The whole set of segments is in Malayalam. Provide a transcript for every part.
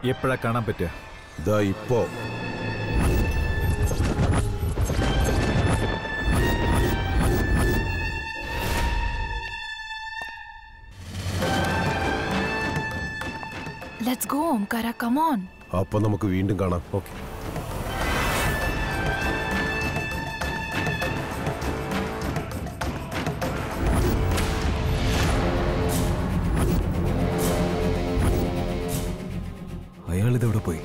എപ്പോഴാ കാണാൻ പറ്റുക ഇതാ ഇപ്പോ ലെറ്റ്സ് ഗോ ഓംകാര കമോൺ അപ്പൊ നമുക്ക് വീണ്ടും കാണാം ഓക്കെ അയാൾ ഇതെവിടെ പോയി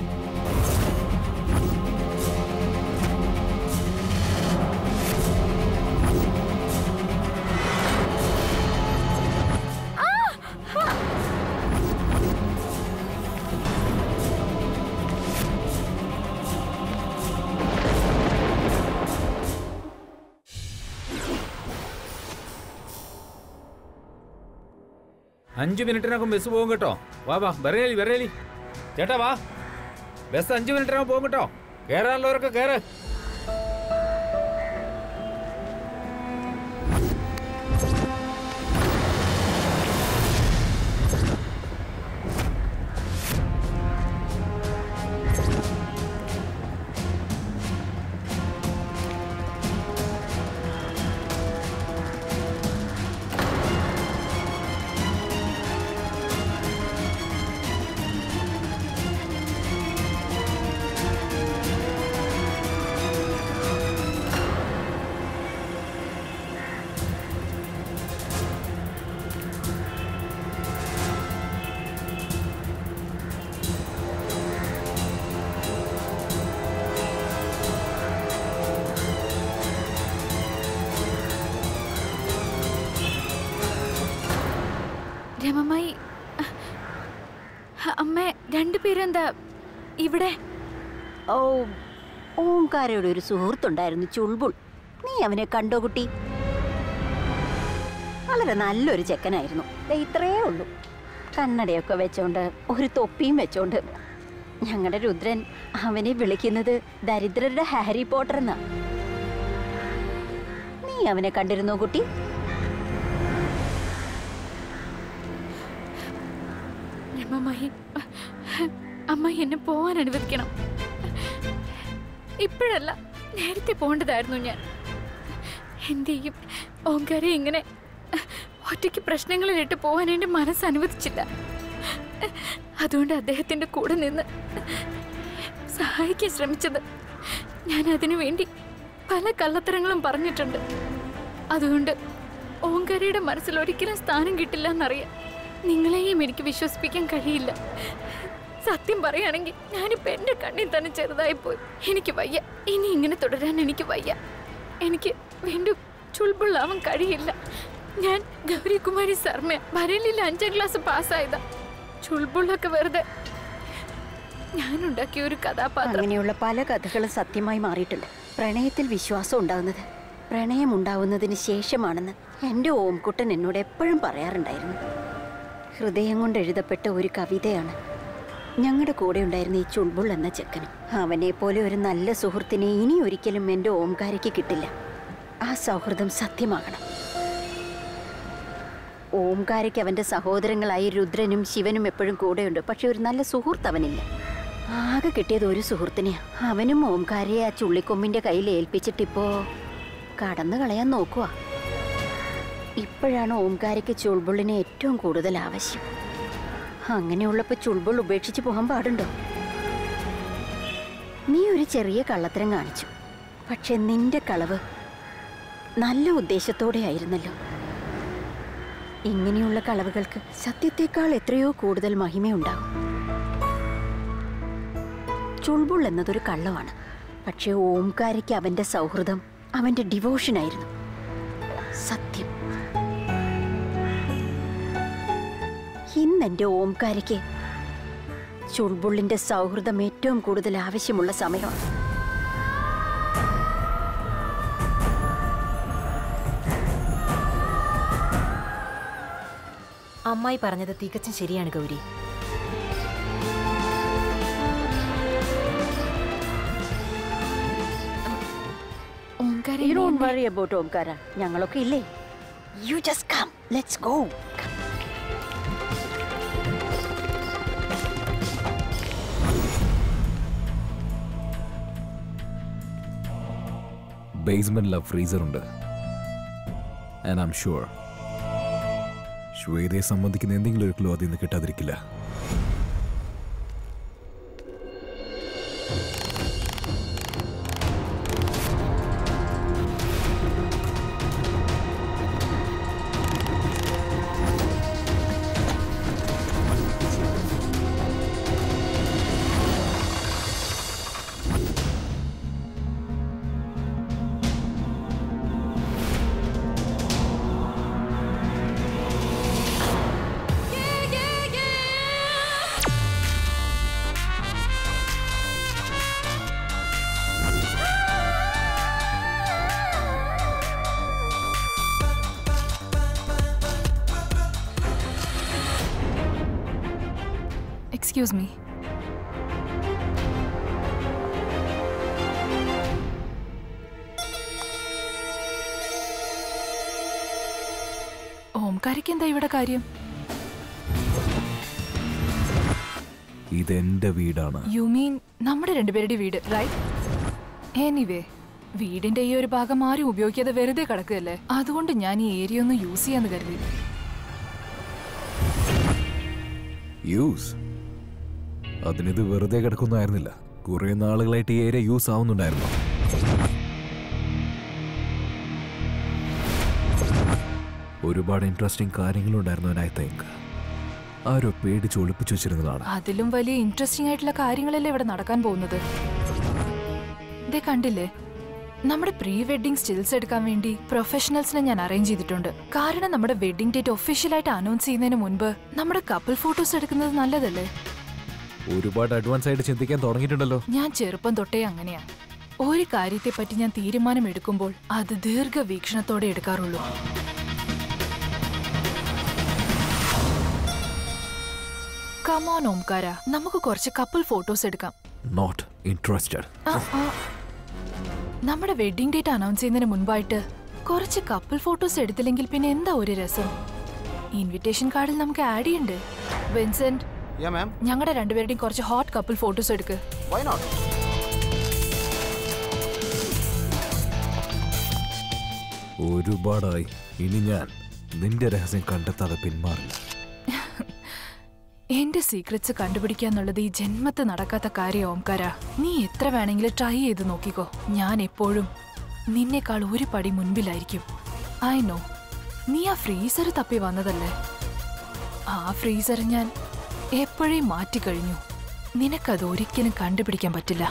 അഞ്ചു മിനിറ്റിനകം ബസ് പോകും കേട്ടോ വാ വാ വരേലി വരേലി ചേട്ടാ വാ ബസ് അഞ്ചു മിനിറ്റിനകം പോകും കേട്ടോ കയറാനുള്ളവരൊക്കെ കയറ് രമമായി അമ്മ രണ്ടുപേരെന്താ ഇവിടെ ഓ ഓംകാരയുടെ ഒരു സുഹൃത്തുണ്ടായിരുന്നു ചുൾബുൾ നീ അവനെ കണ്ടോ കുട്ടി വളരെ നല്ലൊരു ചെക്കനായിരുന്നു ദേ ഇത്രയേ ഉള്ളൂ കണ്ണടയൊക്കെ വെച്ചോണ്ട് ഒരു തൊപ്പിയും വെച്ചോണ്ട് ഞങ്ങളുടെ രുദ്രൻ അവനെ വിളിക്കുന്നത് ദരിദ്രരുടെ ഹാരി പോട്ടർ എന്നാ നീ അവനെ കണ്ടിരുന്നോ കുട്ടി രമമായി അമ്മ എന്നെ പോവാൻ അനുവദിക്കണം ഇപ്പോഴല്ല നേരത്തെ പോകേണ്ടതായിരുന്നു ഞാൻ എന്റെയും ഓങ്കാരെ ഇങ്ങനെ ഒറ്റയ്ക്ക് പ്രശ്നങ്ങളിലിട്ട് പോകാൻ എൻ്റെ മനസ്സ് അനുവദിച്ചില്ല അതുകൊണ്ട് അദ്ദേഹത്തിന്റെ കൂടെ നിന്ന് സഹായിക്കാൻ ശ്രമിച്ചത് ഞാൻ അതിനു വേണ്ടി പല കള്ളത്തരങ്ങളും പറഞ്ഞിട്ടുണ്ട് അതുകൊണ്ട് ഓങ്കാരയുടെ മനസ്സിൽ ഒരിക്കലും സ്ഥാനം കിട്ടില്ല എന്നറിയാം നിങ്ങളെയും എനിക്ക് വിശ്വസിപ്പിക്കാൻ കഴിയില്ല സത്യം പറയുകയാണെങ്കിൽ ഞാനിപ്പോ എന്റെ കണ്ണിൽ തന്നെ ചെറുതായി പോയി എനിക്ക് വയ്യ ഇനി ഇങ്ങനെ തുടരാൻ എനിക്ക് വയ്യ എനിക്ക് വീണ്ടും ചുൾബുള്ളാവാൻ കഴിയില്ല ഞാൻ ഗൗരികുമാരി ശർമ്മ ബരേലിയിൽ അഞ്ചാം ക്ലാസ് പാസ്സായതാ ചുൾബുള്ളൊക്കെ വെറുതെ ഞാനുണ്ടാക്കിയ ഒരു കഥാപാത്രം അങ്ങനെയുള്ള പല കഥകളും സത്യമായി മാറിയിട്ടുണ്ട് പ്രണയത്തിൽ വിശ്വാസം ഉണ്ടാകുന്നത് പ്രണയം ഉണ്ടാവുന്നതിന് ശേഷമാണെന്ന് എൻ്റെ ഓംകുട്ടൻ എന്നോട് എപ്പോഴും പറയാറുണ്ടായിരുന്നു ഹൃദയം കൊണ്ട് എഴുതപ്പെട്ട ഒരു കവിതയാണ് ഞങ്ങളുടെ കൂടെ ഉണ്ടായിരുന്ന ഈ ചുൾബുൾ എന്ന ചെക്കനും അവനെ പോലെ ഒരു നല്ല സുഹൃത്തിനെ ഇനി ഒരിക്കലും എൻ്റെ ഓംകാരയ്ക്ക് കിട്ടില്ല ആ സൗഹൃദം സത്യമാകണം ഓംകാരയ്ക്ക് അവൻ്റെ സഹോദരങ്ങളായി രുദ്രനും ശിവനും എപ്പോഴും കൂടെയുണ്ട് പക്ഷെ ഒരു നല്ല സുഹൃത്ത് അവനില്ല ആകെ കിട്ടിയത് ഒരു സുഹൃത്തിനെയാ അവനും ഓംകാരയെ ആ ചുള്ളിക്കൊമ്പിന്റെ കയ്യിൽ ഏൽപ്പിച്ചിട്ടിപ്പോ കടന്നു കളയാൻ നോക്കുക ഇപ്പോഴാണ് ഓംകാരയ്ക്ക് ചുൾബുള്ളിനെ ഏറ്റവും കൂടുതൽ ആവശ്യം അങ്ങനെയുള്ളപ്പോ ചുൾബുൾ ഉപേക്ഷിച്ച് പോകാൻ പാടുണ്ടോ നീ ഒരു ചെറിയ കള്ളത്തരം കാണിച്ചു പക്ഷെ നിന്റെ കളവ് നല്ല ഉദ്ദേശത്തോടെ ആയിരുന്നല്ലോ ഇങ്ങനെയുള്ള കളവുകൾക്ക് സത്യത്തെക്കാൾ എത്രയോ കൂടുതൽ മഹിമയുണ്ടാകും ചുൾബുൾ എന്നതൊരു കള്ളമാണ് പക്ഷേ ഓംകാരയ്ക്ക് അവന്റെ സൗഹൃദം അവന്റെ ഡിവോഷൻ ആയിരുന്നു സത്യം ഇന്നെന്റെ ഓംകാരയ്ക്ക് ചുൾബുള്ളിന്റെ സൗഹൃദം ഏറ്റവും കൂടുതൽ ആവശ്യമുള്ള സമയമാണ് അമ്മായി പറഞ്ഞത് തികച്ചും ശരിയാണ് Gauri Omkara you don't worry about Omkara ഞങ്ങളൊക്കെ ഇല്ലേ you just come let's go ബേസ്മെന്റിൽ ആ ഫ്രീസർ ഉണ്ട് ആൻഡ് ഐം ഷുവർ ശ്വേതയെ സംബന്ധിക്കുന്ന എന്തെങ്കിലും ഒരു ക്ലൂ അതിൽ നിന്ന് കിട്ടാതിരിക്കില്ല എക്സ്ക്യൂസ് മീ ഓംകാരിക്ക് എന്താ ഇവിടെ കാര്യം ഇതെന്റെ വീടാണ് യു മീൻ നമ്മുടെ രണ്ടുപേരുടെ വീട് റൈറ്റ് എനിവേ വീടിന്റെ ഈ ഒരു ഭാഗം ആരും ഉപയോഗിക്കാതെ വെറുതെ കിടക്കുകയല്ലേ അതുകൊണ്ട് ഞാൻ ഈ ഏരിയ ഒന്ന് യൂസ് ചെയ്യാന്ന് കരുതി യൂസ് അതിനിത് വെറുതെ കിടക്കുന്നതായിരുന്നില്ല കുറെ നാളുകളായിട്ട് ഈ ഏരിയ യൂസ് ആവുന്നുണ്ടായിരുന്നു ഒരുപാട് ഇൻട്രസ്റ്റിംഗ് കാര്യങ്ങളുണ്ടായിരുന്നു ഐ തിങ്ക് ആരോ പേടിച്ച് ഒളിപ്പിച്ചു വെച്ചിരുന്നതാണ് അതിലും വലിയ ഇൻട്രസ്റ്റിംഗ് ആയിട്ടുള്ള കാര്യങ്ങളല്ലേ ഇവിടെ നടക്കാൻ പോകുന്നത് ദേ കണ്ടില്ലേ നമ്മുടെ പ്രീ വെഡിങ് സ്റ്റിൽസ് എടുക്കാൻ വേണ്ടി പ്രൊഫഷണൽസിനെ ഞാൻ അറേഞ്ച് ചെയ്തിട്ടുണ്ട് കാരണം നമ്മുടെ വെഡിങ് ഡേറ്റ് ഒഫീഷ്യലായിട്ട് അനൗൺസ് ചെയ്യുന്നതിന് മുൻപ് നമ്മുടെ കപ്പിൾ ഫോട്ടോസ് എടുക്കുന്നത് നല്ലതല്ലേ ഒരുപാട് അഡ്വാൻസ് ആയിട്ട് ചിന്തിക്കാൻ തുടങ്ങിയിട്ടുണ്ടല്ലോ ഞാൻ ചെറുപ്പം തൊട്ടേ അങ്ങനെയാ ഒരു കാര്യത്തെ പറ്റി ഞാൻ തീരുമാനം എടുക്കുമ്പോൾ അത് ദീർഘവീക്ഷണത്തോടെ എടുക്കാറുള്ളൂ കമോൺ ഓംകാര നമുക്ക് കുറച്ച് കപ്പിൾ ഫോട്ടോസ് എടുക്കാം നോട്ട് ഇൻട്രസ്റ്റഡ് ആ, ആ. നമ്മുടെ വെഡിങ് ഡേറ്റ് അനൗൺസ് ചെയ്യുന്നതിന് മുൻപായിട്ട് കുറച്ച് കപ്പിൾ ഫോട്ടോസ് എടുത്തില്ലെങ്കിൽ പിന്നെ എന്താ ഒരു രസം ഇൻവിറ്റേഷൻ കാർഡിൽ നമുക്ക് ആഡ് ചെയ്യണ്ട് വിൻസെന്റ് Yeah, ma'am. ഞങ്ങളുടെ രണ്ടുപേരുടെയും കുറച്ച് ഹോട്ട് കപ്പിൾ ഫോട്ടോസ് എടുക്ക് Why not? ഒരുപാടായി ഇനി ഞാൻ നിന്റെ രഹസ്യം കണ്ടെത്താതെ പിന്മാറില്ല എന്റെ സീക്രറ്റ്സ് കണ്ടുപിടിക്കാന്നുള്ളത് ഈ ജന്മത്ത് നടക്കാത്ത കാര്യം ഓംകാര നീ എത്ര വേണമെങ്കിലും ട്രൈ ചെയ്ത് നോക്കിക്കോ ഞാൻ എപ്പോഴും നിന്നേക്കാൾ ഒരു പടി മുൻപിലായിരിക്കും ഐ നോ നീ ആ ഫ്രീസർ തപ്പി വന്നതല്ലേ ആ ഫ്രീസർ ഞാൻ എപ്പോഴേ മാറ്റിക്കഴിഞ്ഞു നിനക്കത് ഒരിക്കലും കണ്ടുപിടിക്കാൻ പറ്റില്ല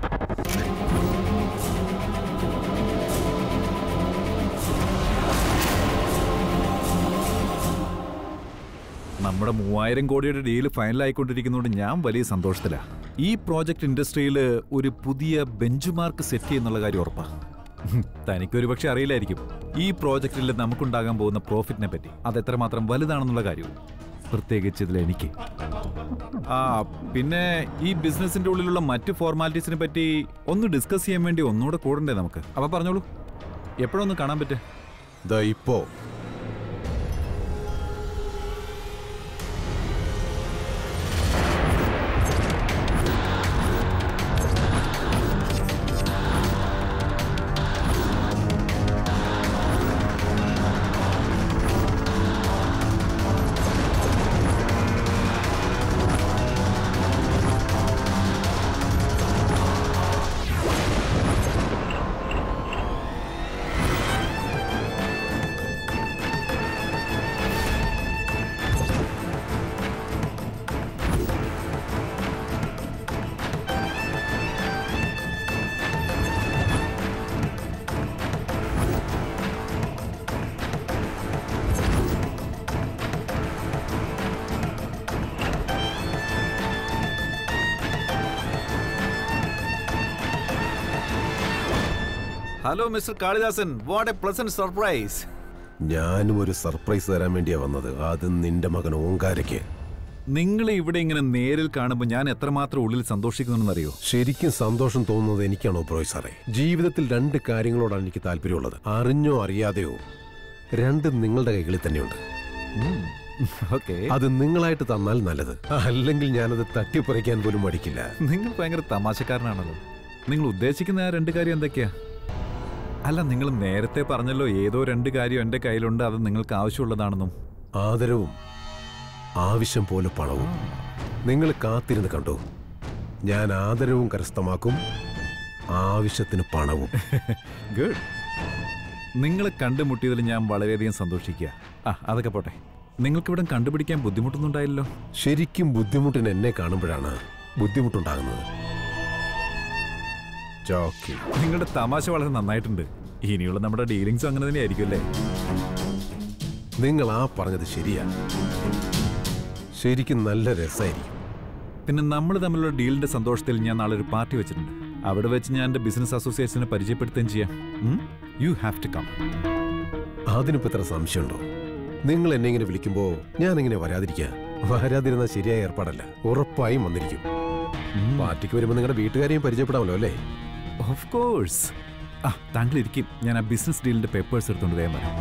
നമ്മുടെ മൂവായിരം കോടിയുടെ ഡീല് ഫൈനലായിക്കൊണ്ടിരിക്കുന്നതുകൊണ്ട് ഞാൻ വലിയ സന്തോഷത്തിലാണ് ഈ പ്രോജക്റ്റ് ഇൻഡസ്ട്രിയിൽ ഒരു പുതിയ ബെഞ്ച് മാർക്ക് സെറ്റ് ചെയ്യുന്നുള്ള കാര്യം ഉറപ്പാ ഹും, തനിക്കൊരു പക്ഷെ അറിയില്ലായിരിക്കും ഈ പ്രോജക്റ്റിൽ നമുക്കുണ്ടാകാൻ പോകുന്ന പ്രോഫിറ്റിനെ പറ്റി അത് എത്രമാത്രം വലുതാണെന്നുള്ള കാര്യവും പ്രത്യേകിച്ച് ഇതിൽ എനിക്ക് ആ പിന്നെ ഈ ബിസിനസിന്റെ ഉള്ളിലുള്ള മറ്റ് ഫോർമാലിറ്റീസിനെ പറ്റി ഒന്ന് ഡിസ്കസ് ചെയ്യാൻ വേണ്ടി ഒന്നുകൂടെ കൂടണ്ടേ നമുക്ക് അപ്പൊ പറഞ്ഞോളൂ എപ്പോഴൊന്ന് കാണാൻ പറ്റേ ദാ ഇപ്പോ hello mister Kalidasan what a pleasant surprise ഞാനും ഒരു സർപ്രൈസ് തരാൻ വേണ്ടിയാ വന്നത് അത് നിന്റെ മകൻ ഓങ്കാരയ്ക്ക് നിങ്ങളെ ഇവിടെ ഇങ്ങനെ നേരിൽ കാണുമ്പോൾ ഞാൻ എത്രമാത്രം ഉള്ളിൽ സന്തോഷിക്കുന്നുണ്ടെന്നറിയോ ശരിക്കും സന്തോഷം തോന്നുന്നത് എനിക്കാണോ ബ്രോയ് സാറേ ജീവിതത്തിൽ രണ്ട് കാര്യങ്ങളോടാണ് എനിക്ക് താല്പര്യമുള്ളത് അറിഞ്ഞോ അറിയാതെയോ രണ്ടും നിങ്ങളുടെ കൈകളിൽ തന്നെയുണ്ട് ഓക്കെ അത് നിങ്ങളായിട്ട് തന്നാൽ നല്ലത് അല്ലെങ്കിൽ ഞാനത് തട്ടിപ്പറിക്കാൻ പോലും മടിക്കില്ല നിങ്ങൾ ഭയങ്കര തമാശക്കാരനാണല്ലോ നിങ്ങൾ ഉദ്ദേശിക്കുന്ന ആ രണ്ട് കാര്യം എന്തൊക്കെയാ അല്ല നിങ്ങൾ നേരത്തെ പറഞ്ഞല്ലോ ഏതോ രണ്ട് കാര്യം എൻ്റെ കയ്യിലുണ്ട് അത് നിങ്ങൾക്ക് ആവശ്യമുള്ളതാണെന്നും ആദരവും ആവശ്യം പോലെ പണവും നിങ്ങൾ കാത്തിരുന്ന് കണ്ടു ഞാൻ ആദരവും കരസ്ഥമാക്കും ആവശ്യത്തിന് പണവും ഗുഡ് നിങ്ങളെ കണ്ടുമുട്ടിയതിൽ ഞാൻ വളരെയധികം സന്തോഷിക്കുക ആ അതൊക്കെ പോട്ടെ നിങ്ങൾക്കിവിടെ കണ്ടുപിടിക്കാൻ ബുദ്ധിമുട്ടൊന്നുണ്ടായില്ലല്ലോ ശരിക്കും ബുദ്ധിമുട്ടിന് എന്നെ കാണുമ്പോഴാണ് ബുദ്ധിമുട്ടുണ്ടാകുന്നത് ജോക്കി നിങ്ങളുടെ തമാശ വളരെ നന്നായിട്ടുണ്ട് ഇനിയുള്ള നമ്മുടെ ഡീലിങ്സും അങ്ങനെ തന്നെയായിരിക്കും അല്ലേ നിങ്ങൾ ആ പറഞ്ഞത് ശരിയാ ശരിക്കും നല്ല രസമായിരിക്കും പിന്നെ നമ്മൾ തമ്മിലുള്ള ഡീലിന്റെ സന്തോഷത്തിൽ ഞാൻ നാളെ ഒരു പാർട്ടി വെച്ചിട്ടുണ്ട് അവിടെ വെച്ച് ഞാൻ എൻ്റെ ബിസിനസ് അസോസിയേഷനെ പരിചയപ്പെടുത്തുകയും ചെയ്യാം യു ഹാവ് ടു കം അതിനിപ്പോ ഇത്ര സംശയമുണ്ടോ നിങ്ങൾ എന്നെ ഇങ്ങനെ വിളിക്കുമ്പോ ഞാൻ ഇങ്ങനെ വരാതിരിക്കുക വരാതിരുന്ന ശരിയായ ഏർപ്പാടല്ല ഉറപ്പായും വന്നിരിക്കും പാർട്ടിക്ക് വരുമ്പോൾ നിങ്ങളുടെ വീട്ടുകാരെയും പരിചയപ്പെടാമല്ലോ അല്ലേ ഓഫ് കോഴ്സ് ആ താങ്കൾ ഇരിക്കും ഞാൻ ആ ബിസിനസ് ഡീലിന്റെ പേപ്പേഴ്സ് എടുത്തുകൊണ്ട് വേഗം വരാം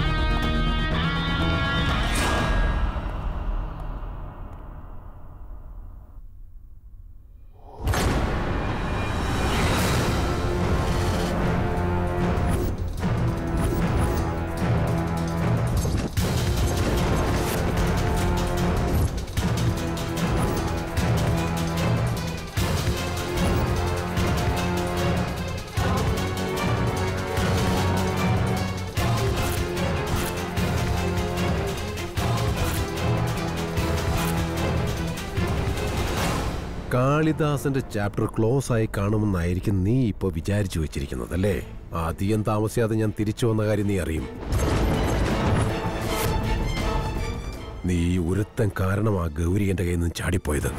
കാളിദാസന്റെ ചാപ്റ്റർ ക്ലോസ് ആയി കാണുമെന്നായിരിക്കും നീ ഇപ്പൊ വിചാരിച്ചു വെച്ചിരിക്കുന്നത് അല്ലേ അധികം താമസിയാതെ ഞാൻ തിരിച്ചു വന്ന കാര്യം നീ അറിയും നീ ഒരുത്തൻ കാരണമാ ഗൗരി എന്റെ കയ്യിൽ നിന്ന് ചാടിപ്പോയത്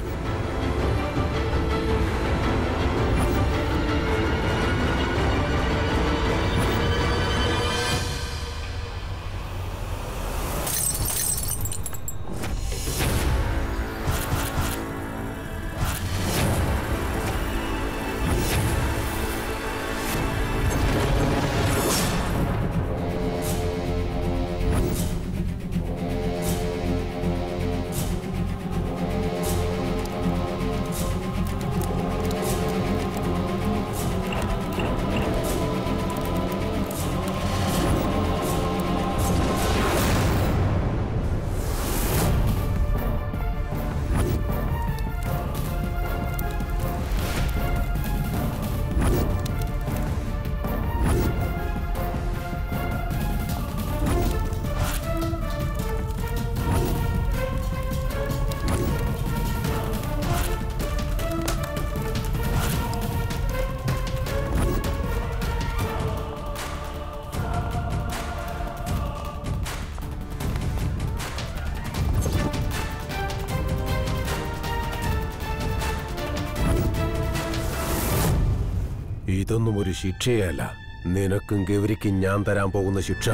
ഇതൊന്നും ഒരു ശിക്ഷയല്ല നിനക്കും ഗൗരിക്കും ഞാൻ തരാൻ പോകുന്ന ശിക്ഷ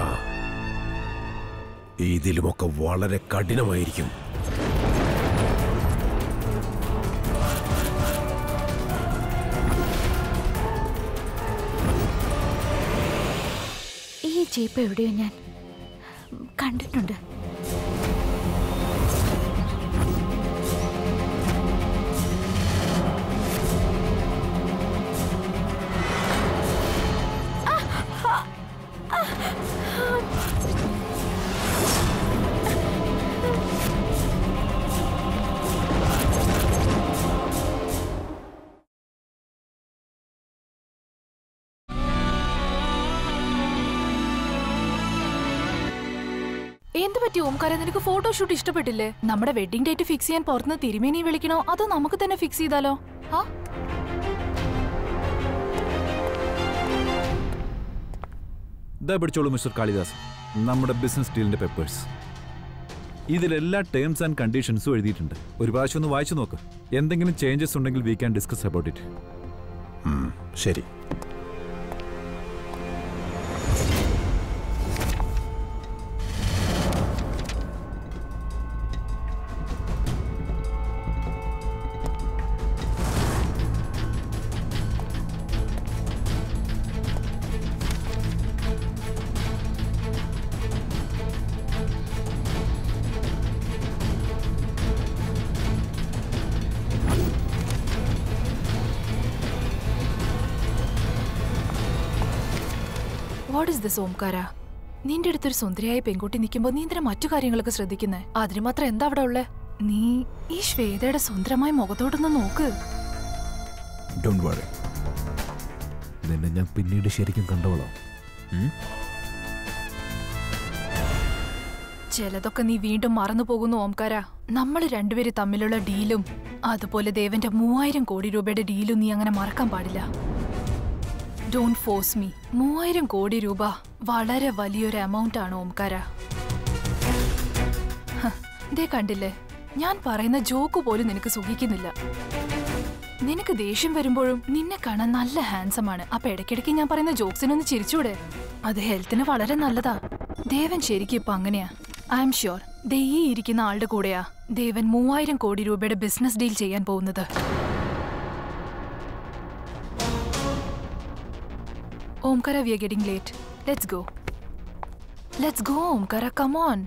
ഇതിലുമൊക്കെ വളരെ കഠിനമായിരിക്കും ഈ ജീപ്പ് എവിടെയോ ഞാൻ കണ്ടിട്ടുണ്ട് എന്ത് പറ്റി ഓംകാര നിനക്ക് ഫോട്ടോഷൂട്ട് ഇഷ്ടപ്പെട്ടില്ലേ നമ്മുടെ വെഡിങ് ഡേറ്റ് ഫിക്സ് ചെയ്യാൻ പുറത്തുനിന്ന് തിരുമേനി വിളിക്കണോ അതോ നമുക്ക് തന്നെ ഫിക്സ് ചെയ്താലോ ആ ഇതാ പിടിച്ചോളൂ മിസ്റ്റർ കാളിദാസ് നമ്മുടെ ബിസിനസ് ഡീലിന്റെ പേപ്പേഴ്സ് ഇതിലെല്ലാ ടേംസ് ആൻഡ് കണ്ടീഷൻസും എഴുതിയിട്ടുണ്ട് ഒരു പ്രാവശ്യം ഒന്ന് വായിച്ചു നോക്ക് എന്തെങ്കിലും ചേഞ്ചസ് ഉണ്ടെങ്കിൽ we can discuss about it ഉം, ശരി വാട്ട് ഇസ് ദിസ് ഓംകാര നിന്റെ അടുത്തൊരു സുന്ദരിയായ പെൺകുട്ടി നിൽക്കുമ്പോൾ നീ എന്തിനാ മറ്റു കാര്യങ്ങളൊക്കെ ശ്രദ്ധിക്കുന്നേ അതിന് മാത്രം എന്താ അവിടെ ഉള്ളേ നീ ഈ ശ്വേതയുടെ സുന്ദരമായ മുഖത്തോട്ടൊന്ന് നോക്ക് ഡോണ്ട് വറി നിന്നെ ഞാൻ പിന്നീട് ശരിക്കും കണ്ടോളാം ഉം? ചിലതൊക്കെ നീ വീണ്ടും മറന്നു പോകുന്നു ഓംകാര നമ്മൾ രണ്ടുപേരും തമ്മിലുള്ള ഡീലും അതുപോലെ ദേവന്റെ മൂവായിരം കോടി രൂപയുടെ ഡീലും നീ അങ്ങനെ മറക്കാൻ പാടില്ല ഡോണ്ട് ഫോഴ്സ് മീ മൂവായിരം കോടി രൂപ വളരെ വലിയൊരു എമൗണ്ട് ആണ് ഓംകാര ഹ, ദേ കണ്ടില്ലേ ഞാൻ പറയുന്ന ജോക്ക് പോലും നിനക്ക് സുഖിക്കുന്നില്ല നിനക്ക് ദേഷ്യം വരുമ്പോഴും നിന്നെ കാണാൻ നല്ല ഹാൻസം ആണ് അപ്പൊ ഇടയ്ക്കിടയ്ക്ക് ഞാൻ പറയുന്ന ജോക്സിനൊന്ന് ചിരിച്ചൂടെ അത് ഹെൽത്തിന് വളരെ നല്ലതാ ദേവൻ ശരിക്കും ഇപ്പൊ അങ്ങനെയാ ഐ എം ഷ്യൂർ ദേ ഈ ഇരിക്കുന്ന ആളുടെ കൂടെയാ ദേവൻ മൂവായിരം കോടി രൂപയുടെ ബിസിനസ് ഡീൽ ചെയ്യാൻ പോകുന്നത് Omkara we are getting late let's go let's go Omkara come on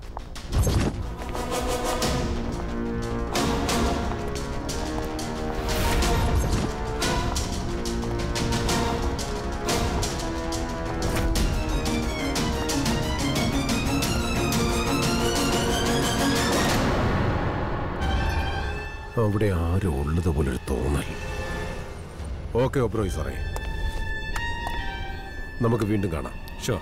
അവിടെ ആരോ ഉള്ളതുപോലൊരു തോന്നൽ ഓക്കെ ഒബ്രോയി സാറേ നമുക്ക് വീണ്ടും കാണാം Sure.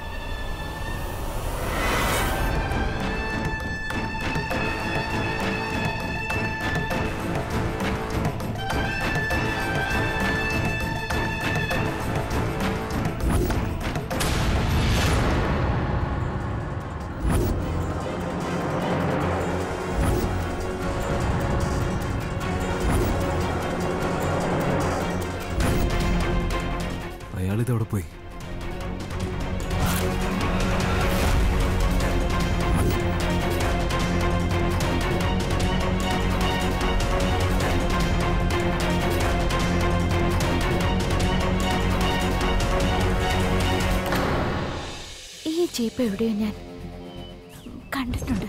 അയാളിതവിടെ പോയി ഈ ജീപ്പ് എവിടെയോ ഞാൻ കണ്ടിട്ടുണ്ട്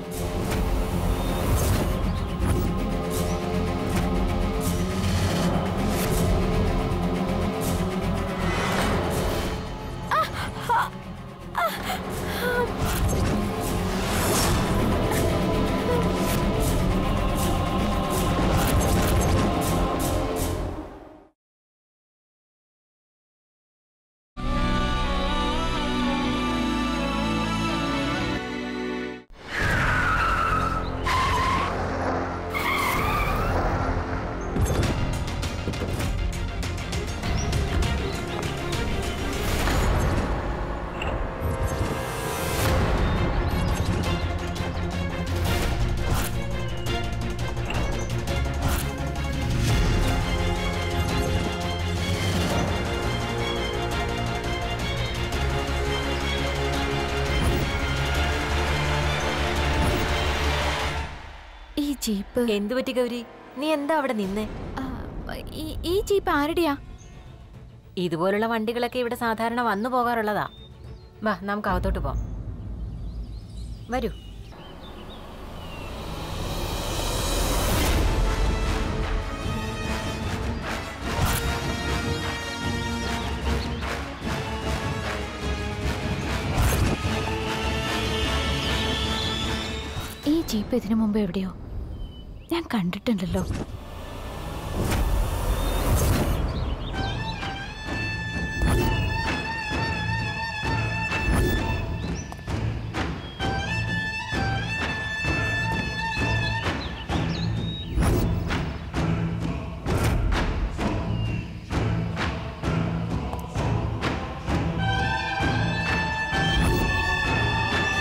ഈ ജീപ്പ് എന്തു പറ്റി ഗൗരി നീ എന്താ അവിടെ നിന്നേ ആ, ഈ- ഈ ജീപ്പ് ആരുടെയാ ഇതുപോലുള്ള വണ്ടികളൊക്കെ ഇവിടെ സാധാരണ വന്നു പോകാറുള്ളതാ വാ നമുക്ക് അകത്തോട്ട് പോവാം വരൂ ഈ ജീപ്പ് ഇതിനു മുമ്പ് എവിടെയോ ഞാൻ കണ്ടിട്ടുണ്ടല്ലോ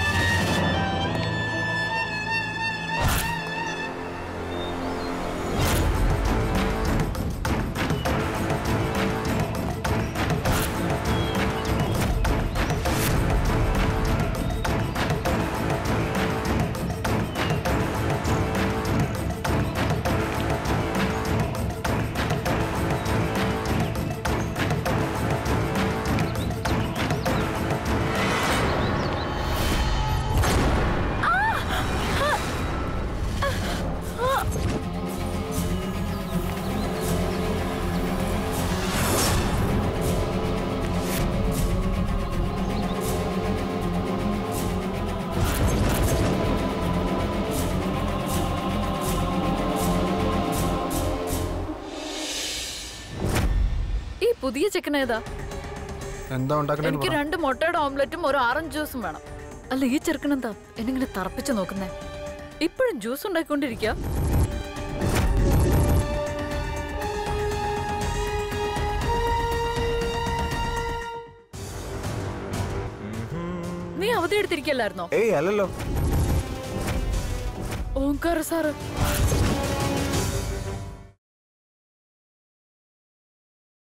ആ പുതിയ ചിക്കൻ ഏതാ എന്താ ഉണ്ടാക്കണേന്ന് എനിക്ക് പറ രണ്ട് മുട്ടയുടെ ഓംലെറ്റും ഒരു ഓറഞ്ച് ജ്യൂസും വേണം അല്ല ഈ ചെറുക്കൻ എന്താ എന്നിങ്ങനെ തറപ്പിച്ച് നോക്കുന്നേ ഇപ്പോഴും ജ്യൂസ് ഉണ്ടാക്കിക്കൊണ്ടിരിക്കുക നീ അവധി എടുത്തിരിക്കല്ലായിരുന്നോ ഏയ് അല്ലല്ലോ ഓംകാര സാറ്